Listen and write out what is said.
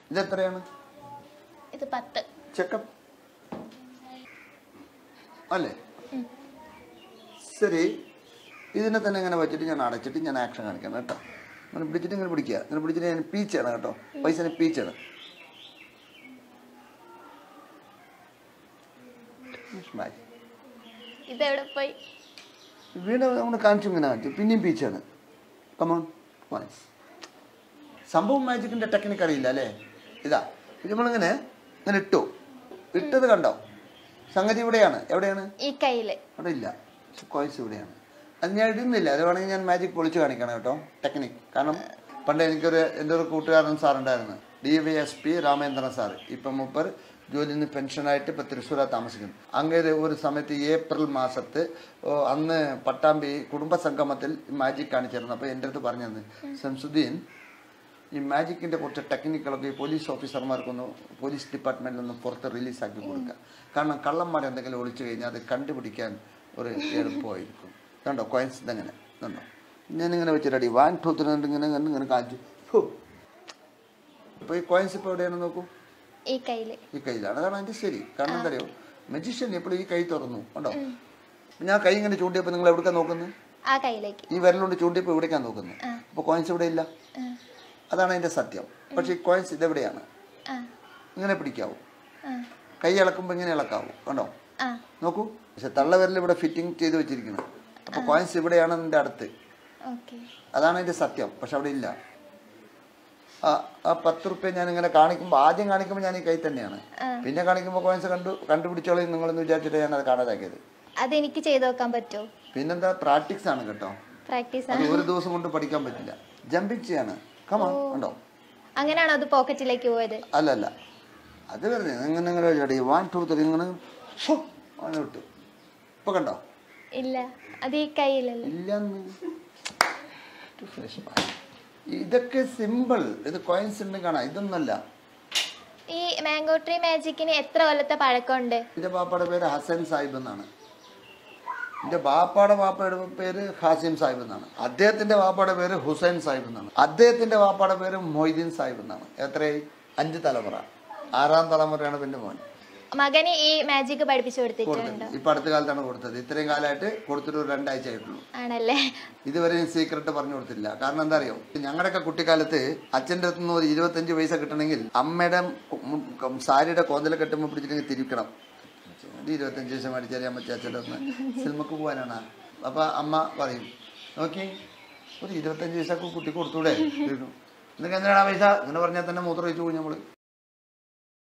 ഇത് എത്രയാണ് ഇത് പത്ത് ചെക്കപ്പ് അല്ലേ ശരി ഇതിനെ തന്നെ ഇങ്ങനെ വെച്ചിട്ട് ഞാൻ അടച്ചിട്ട് ഞാൻ ആക്ഷൻ കാണിക്കണം കേട്ടോ ഇങ്ങനെ പിടിച്ചിട്ട് ഇങ്ങനെ പിടിക്കുക ഇങ്ങനെ പിടിച്ചിട്ട് ഞാൻ പീച്ചാണ് കേട്ടോ പൈസനെ പീച്ചാണ് ഇത് എവിടെ പോയി വീണ്ടും നമ്മൾ കാണിച്ചു ഇങ്ങനെ കാണിച്ചു പിന്നെയും പീച്ചാണ് കമോൺ വൺസ് സംഭവം മാജിക്കിന്റെ ടെക്നിക്ക് അറിയില്ല അല്ലേ ഇതാ ഇത് നമ്മളിങ്ങനെ ഇങ്ങനെ ഇട്ടു ഇട്ടത് കണ്ടോ സംഗതി ഇവിടെയാണ് എവിടെയാണ് ഈ കയ്യില് അവിടെ ഇല്ല കോയിൻസ് ഇവിടെയാണ് അത് ഞാൻ ഇടുന്നില്ല അത് വേണമെങ്കിൽ ഞാൻ മാജിക് പൊളിച്ച് കാണിക്കണം കേട്ടോ ടെക്നിക് കാരണം പണ്ട് എനിക്കൊരു എൻ്റെ ഒരു കൂട്ടുകാരൻ സാറുണ്ടായിരുന്നു D Y S P Ramendran sir ഇപ്പം മുപ്പർ ജോലിയിൽ നിന്ന് പെൻഷനായിട്ട് ഇപ്പം തൃശ്ശൂരാ താമസിക്കുന്നു അങ്ങനെ ഒരു സമയത്ത് ഏപ്രിൽ മാസത്ത് ഓ, അന്ന് പട്ടാമ്പി കുടുംബ സംഗമത്തിൽ മാജിക് കാണിച്ചിരുന്നു അപ്പോൾ എൻ്റെ അടുത്ത് പറഞ്ഞു തന്നു ശംസുദ്ദീൻ ഈ മാജിക്കിന്റെ കുറച്ച് ടെക്നിക്കുകളൊക്കെ ഈ പോലീസ് ഓഫീസർമാർക്കൊന്ന് പോലീസ് ഡിപ്പാർട്ട്മെന്റിലൊന്ന് പുറത്ത് റിലീസാക്കി കൊടുക്കുക കാരണം കള്ളന്മാർ എന്തെങ്കിലും ഒളിച്ചു കഴിഞ്ഞാൽ അത് കണ്ടുപിടിക്കാൻ ഒരു എളുപ്പമായിരിക്കും കണ്ടോ കോയിൻസ് ഇതെങ്ങനെ കണ്ടോ ഞാനിങ്ങനെ വെച്ചിട്ടടി വൺ ടു ത്രീ ഇങ്ങനെ ഇങ്ങനെ ഇങ്ങനെ കാണിച്ചു ഫു. ഇപ്പൊ ഈ കോയിൻസ് ഇപ്പോൾ എവിടെയാണ് നോക്കൂ ഈ കയ്യില് ഈ കയ്യിലാണ് അതാണ് അതിന്റെ ശരി കാരണം എന്താ അറിയോ മജീഷ്യൻ എപ്പോഴും ഈ കൈ തുറന്നു കണ്ടോ ഞാൻ കൈ ഇങ്ങനെ ചൂണ്ടിയപ്പോൾ നിങ്ങൾ എവിടേക്കാണ് നോക്കുന്നത് ആ കയ്യിലേക്ക് ഈ വിരലുകൊണ്ട് ചൂണ്ടിയപ്പോൾ ഇവിടേക്കാണ് നോക്കുന്നത് ആ. അപ്പോൾ കോയിൻസ് ഇവിടെ ഇല്ല ആ, അതാണ് അതിന്റെ സത്യം പക്ഷേ ഈ കോയിൻസ് ഇതെവിടെയാണ് ആ, ഇങ്ങനെ പിടിക്കാവൂ ആ, കൈ ഇളക്കുമ്പോൾ ഇങ്ങനെ ഇളക്കാവൂ കണ്ടോ ആ, നോക്കൂ പക്ഷെ തള്ളവിരൽ ഇവിടെ ഫിറ്റിംഗ് ചെയ്ത് വെച്ചിരിക്കുന്നത് അപ്പോൾ കോയിൻസ് ഇവിടെയാണ് എൻ്റെ അടുത്ത് ഓക്കെ അതാണ് അതിന്റെ സത്യം പക്ഷെ അവിടെ ഇല്ല ആ ആ പത്ത് റുപ്യ ഞാൻ ഇങ്ങനെ കാണിക്കുമ്പോൾ ആദ്യം കാണിക്കുമ്പോൾ ഞാൻ ഈ കൈ തന്നെയാണ് ആ. പിന്നെ കാണിക്കുമ്പോൾ കോയിൻസ് കണ്ടു കണ്ടുപിടിച്ചോളൂ നിങ്ങളെന്ന് വിചാരിച്ചിട്ട് ഞാൻ അത് കാണാതാക്കിയത് അതെനിക്ക് ചെയ്ത് നോക്കാൻ പറ്റുമോ പിന്നെന്താ പ്രാക്ടീസ് ആണ് കേട്ടോ പ്രാക്ടീസ് അത് ഒരു ദിവസം കൊണ്ട് പഠിക്കാൻ പറ്റില്ല ജമ്പിങ് ചെയ്യാണ് കമാ ഉണ്ടോ അങ്ങനെയാണോ അത് പോക്കറ്റിലേക്ക് പോയത് അല്ല അല്ല അത് വെറുതെ ഇങ്ങനെ ഇങ്ങനെ വെച്ചാടി വൺ ടു ത്രീ ഇങ്ങനെ ഷോ അങ്ങനെ വിട്ടു ഇപ്പൊ കണ്ടോ ഇല്ല അത് ഈ കയ്യിലല്ലേ ഇല്ലെന്ന് Too fresh man. ഇതൊക്കെ സിമ്പിൾ ഇത് കോയിൻസ് ഉണ്ട് കാണാം ഇതൊന്നല്ല ഈ മാംഗോ ട്രീ മാജിക്കിന് എത്ര കൊല്ലത്തെ പഴക്കമുണ്ട് എന്റെ ബാപ്പയുടെ പേര് ഹസൻ സാഹിബ് എന്നാണ് എന്റെ ബാപ്പയുടെ ബാപ്പയുടെ പേര് ഹാസിം സാഹിബ് എന്നാണ് അദ്ദേഹത്തിന്റെ ബാപ്പയുടെ പേര് ഹുസൈൻ സാഹിബ് എന്നാണ് അദ്ദേഹത്തിന്റെ ബാപ്പയുടെ പേര് മൊയ്തീൻ സാഹിബ് എന്നാണ് എത്രയായി അഞ്ച് തലമുറ ആറാം തലമുറയാണ് പിന്നെ മോൻ മകന് ഈ മാജിക് പഠിപ്പിച്ചു കൊടുത്തിട്ടുണ്ടോ കൊടുത്തത് ഇപ്പൊ അടുത്ത കാലത്താണ് കൊടുത്തത് ഇത്രയും കാലമായിട്ട് കൊടുത്തിട്ട് ഒരു രണ്ടാഴ്ച ആയിട്ടുള്ളൂ ആണല്ലേ ഇതുവരെ സീക്രട്ട് പറഞ്ഞു കൊടുത്തില്ല കാരണം എന്താ അറിയോ ഞങ്ങളുടെയൊക്കെ കുട്ടിക്കാലത്ത് അച്ഛൻ്റെ അടുത്ത് നിന്ന് ഒരു ഇരുപത്തഞ്ച് പൈസ കിട്ടണമെങ്കിൽ അമ്മയുടെ മു- സാരിയുടെ കോന്തല കെട്ടുമ്പോൾ പിടിച്ചിട്ടെങ്കിൽ തിരിക്കണം ഒരു ഇരുപത്തഞ്ച് പൈസ മേടിച്ചാൽ അമ്മ അച്ഛൻ്റെ ഒന്ന് സിനിമക്ക് പോകാനാണ് അപ്പൊ അമ്മ പറയും നോക്കി ഒരു ഇരുപത്തഞ്ച് പൈസ കുട്ടി കൊടുത്തൂടെ എന്നിട്ട് എന്തിനാണ് ആ പൈസ ഇങ്ങനെ പറഞ്ഞാൽ തന്നെ മൂത്രം ഒഴിച്ചു പോകും നമ്മള്